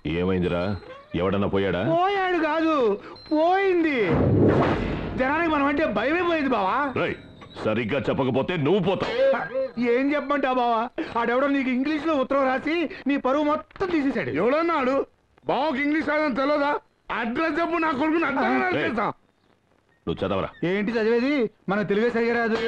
ఏమైందిరా ఎవడన్నా పోయాడా పోయాడు కాదు పోయింది జనానికి మనం అంటే భయమే పోయింది బావా రై సరిగ్గా చెప్పకపోతే నువ్వు పోతావు ఏం చెప్పమంటావు బావా ఆడెవడో నీకు ఇంగ్లీష్ లో ఉత్తరం రాసి నీ పరువు మొత్తం తీసేశాడు ఎవడన్నాడు బావకి ఇంగ్లీష్ రాదని తెలియదా అడ్రస్ చెప్పు నా కొడుకుని అర్థం ఏయ్. చేస్తా నువ్వు చదవరా ఏంటి చదివేది మనకు తెలుగే సరిగా రాదు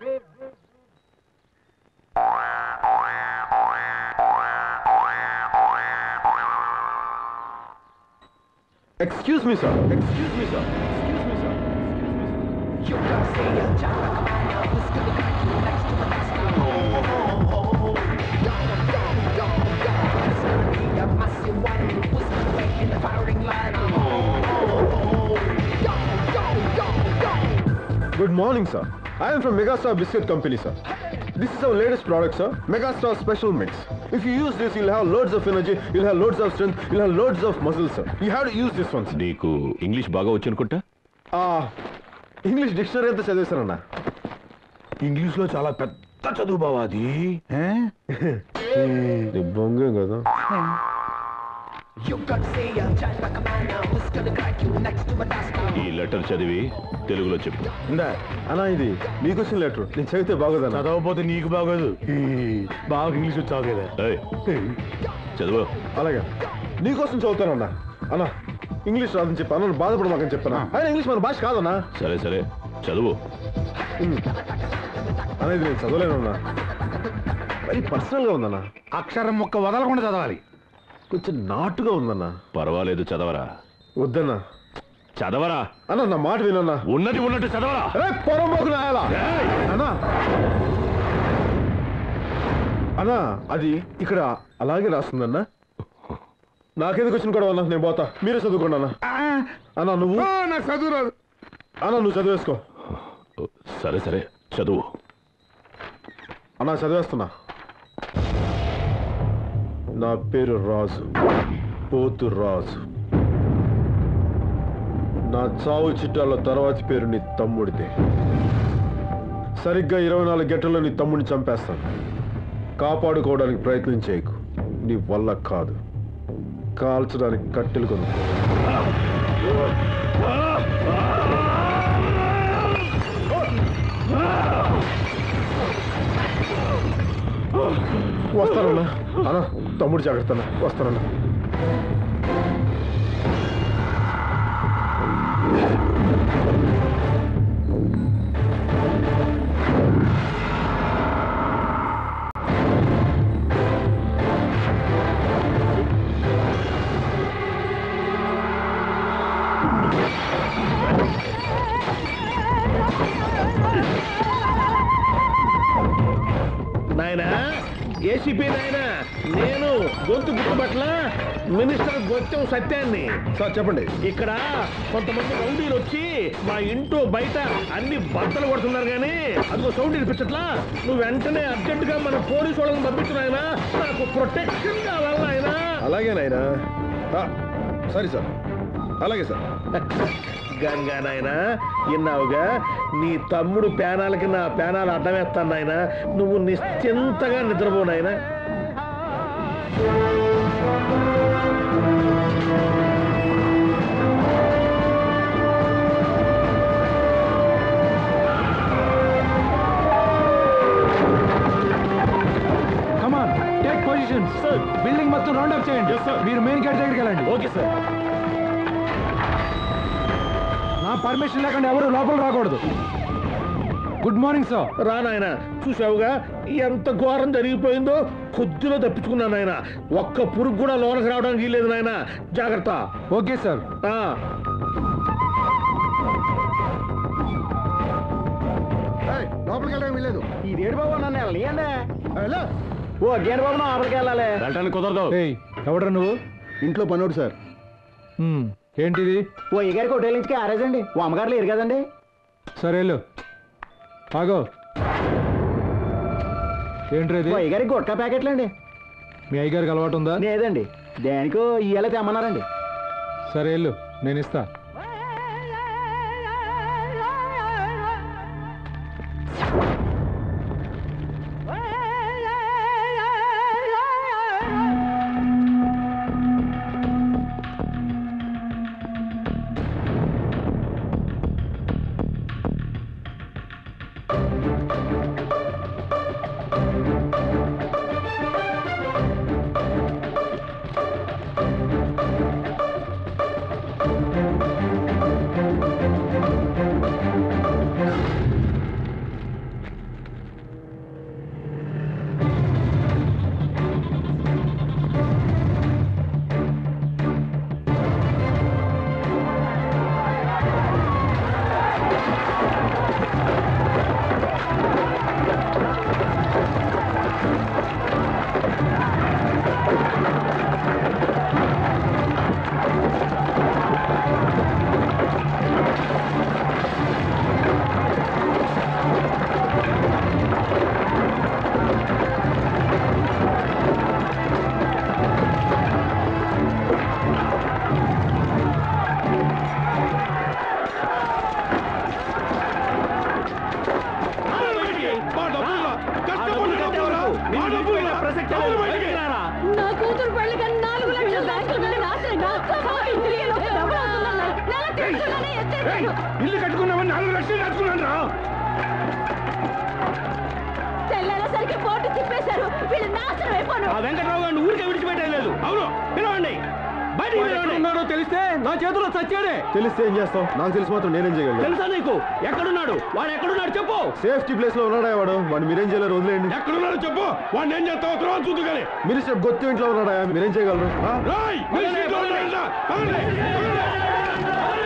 excuse me sir excuse me sir Good morning, sir. I am from Megastar Biscuit Company, sir. This is our latest product, sir. Megastar Special Mix. If you use this, you'll have loads of energy, you'll have loads of strength, you'll have loads of muscle, sir. You have to use this one, sir. నీకు English బాగా వచ్చనుకుంటా Ah, English dictionary అంతా చదివేశానన్నా English లో చాలా పెద్ద చదువు బావా అది ఏ? నీ బొంగే కదా ఈ లెటర్ చదివి తెలుగులో చెప్పు ఇందా అన్నా ఇది మీకు వచ్చిన లెటర్ నేను చదివితే బాగోదన్నా చదవకపోతే నీకు బాగోదు ఈ, బాగా ఇంగ్లీష్ వచ్చావు కదా ఏయ్, చదువు అలాగే నీకోసం చదువుతానన్నా అన్నా ఇంగ్లీష్ రాదని చెప్పి అన్న బాధపడమాకని చెప్పానా ఆయన ఇంగ్లీష్ మన భాష కాదన్నా సరే సరే చదువు అన్న ఇది నేను చదవలేనన్నా మరి పర్సనల్గా ఉందన్నా అక్షరం మొక్క వదలకుండా చదవాలి కొంచెం నాటుగా ఉందన్నా పర్వాలేదు చదవరా వద్దన్నా చదవరా అన్న నా మాట వినన్నా ఉన్నది ఉన్నట్టు చదవరా అరే పొరమోకు నాయాలా అన్నా అన్నా అది ఇక్కడ అలాగే రాస్తుందన్నా నాకెందుకు వచ్చిన కూడా అన్నా నేను పోతా మీరే చదువుకోండి అన్న ఆ, అన్నా నువ్వు ఆ, నాకు చదువు రాదు అన్నా నువ్వు చదివేసుకో సరే సరే చదువు అన్నా చదివేస్తున్నా నా పేరు రాజు పోతు రాజు నా చావు చిట్టాల తర్వాతి పేరు నీ తమ్ముడిదే సరిగ్గా ఇరవై నాలుగు గంటల్లో నీ తమ్ముడిని చంపేస్తాను కాపాడుకోవడానికి ప్రయత్నం చేయకు నీ వల్ల కాదు కాల్చడానికి కట్టెలు కొనుక్కో వస్తానన్నా అన్నా తమ్ముడు జాగ్రత్త అన్న వస్తానన్నా నాయనా ఏసీపీ నాయనా నేను గొంతు గుర్తుపట్ల మినిస్టర్ గొత్తం సత్యాన్ని సార్ చెప్పండి ఇక్కడ కొంతమంది రౌడీలు వచ్చి మా ఇంటో బయట అన్ని బట్టలు కొడుతున్నారు కానీ అదిగో సౌండ్ వినిపించట్లా నువ్వు వెంటనే అర్జెంట్ గా మన పోలీసు వాళ్ళని పంపించు నాయనా నాకు ప్రొటెక్షన్ కావాలి నాయనా అలాగే నాయనా ఆ, సరే సార్ అలాగే సార్ గంగా నాయనా విన్నావుగా నీ తమ్ముడు పేనాలకి నా పేనాలు అడ్డమేస్తాను నాయన నువ్వు నిశ్చింతగా నిద్రపో నాయనా కమాన్ టేక్ పొజిషన్ బిల్డింగ్ మొత్తం రౌండ్ అప్ చేయండి మీరు మెయిన్ గేట్ దగ్గరికి వెళ్ళండి ఓకే సార్ నా పర్మిషన్ లేకుండా ఎవరు లోపల రాకూడదు గుడ్ మార్నింగ్ సార్ రా నాయన చూసావుగా ఎంత ఘోరం జరిగిపోయిందో కొద్దిలో తప్పించుకున్నాను నాయన ఒక్క పురుగు కూడా లోనకి రావడానికి వీల్లేదు నాయన జాగ్రత్త ఓకే సార్ ఆ, లోపలికి వెళ్ళడం వీలేదు ఇదేడు బాబు నన్ను వెళ్ళండి ఓ గేర్ బాబు లోపలికి వెళ్ళాలి వెళ్ళటానికి కుదరదు ఏయ్ ఎవడ్రా నువ్వు ఇంట్లో పనోడు సార్ హ్మ్, ఏంటిది ఓ గారికి హోటల్ నుంచి ఆరేజ్ అండి ఓ అమ్మగారు లేరు కదండి సరే వెళ్ళు ఆగో ఏంట్రా ఇది ఓ గారికి గుట్కా ప్యాకెట్లు అండి మీ అయ్యగారికి అలవాటు ఉందా లేదండి దేనికో ఇయ్యాల తెమ్మన్నారండి సరే వెళ్ళు నేను ఇస్తా సత్యాలు బయటికి రారా నా కూతురు పెళ్లికి నాలుగు లక్షల బ్యాంకులు వెళ్ళి రాసేగా ఇంటికి లోకి డబ్బులు అవుతుందన్నారు నెల తీర్చగానే ఎత్తేసాను ఇల్లు కట్టుకున్నామని నాలుగు లక్షలు కట్టుకున్నాను రా తెల్లేసరికి పోటు తిప్పేశారు వీళ్ళు నాశనం అయిపోను ఆ వెంకట్రావు గారిని ఊరికే విడిచిపెట్టలేదు అవును పిలవండి బయటికి పిలవండి ఉన్నాడో తెలిస్తే నా చేతిలో చచ్చాడే తెలిస్తే ఏం చేస్తావు నాకు తెలిసి మాత్రం నేనేం చేయగలను తెలుసా నీకు ఎక్కడున్నాడు వాడు ఎక్కడున్నాడు చెప్పు సేఫ్టీ ప్లేస్ లో ఉన్నాడా వాడు వాడు మీరేం చేయలేరు వదిలేయండి ఎక్కడున్నారో చెప్పు వాడిని ఏం చేస్తావు తర్వాత చూద్దు కానీ మినిస్టర్ గొత్తు ఇంట్లో ఉన్నాడా మీరేం చేయగలరు ఆ? రాయ్ మీరు సీట్లో ఉన్నారంట. పదండి, పదండి.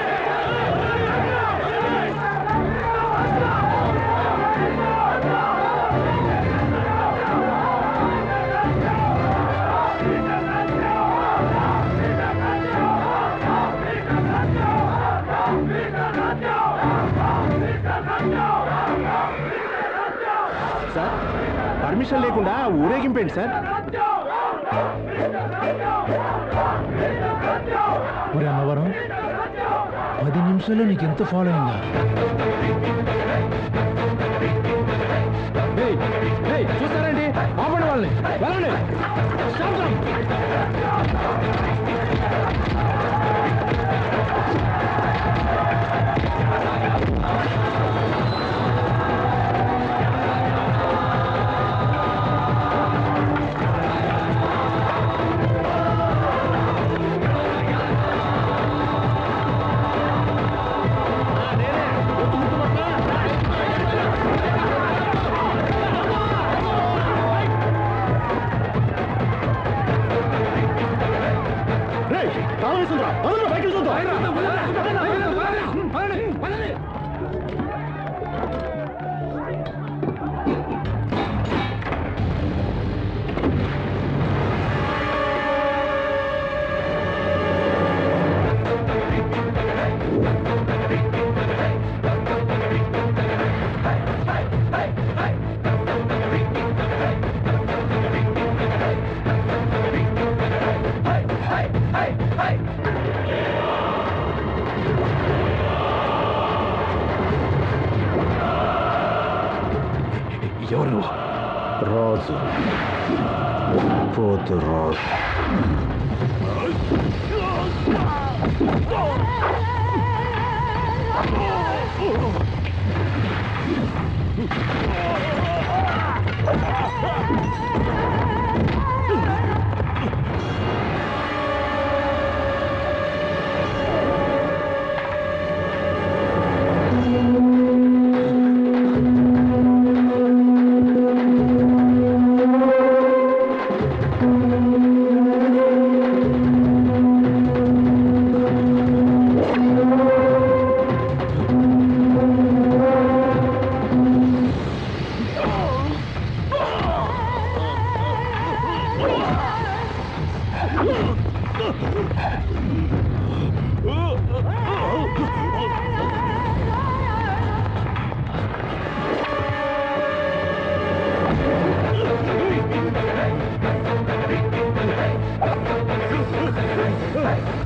సార్ పర్మిషన్ లేకుండా ఊరేగింపండి సార్ ఒరే అన్నవరం పది నిమిషాల్లో నీకు ఎంత ఫాలోయింగ్ చూస్తారండి ఆపండి వాళ్ళని వెళ్ళండి Stop them. ఎవరు నువ్వు రాజు పోతు రాజు Hey!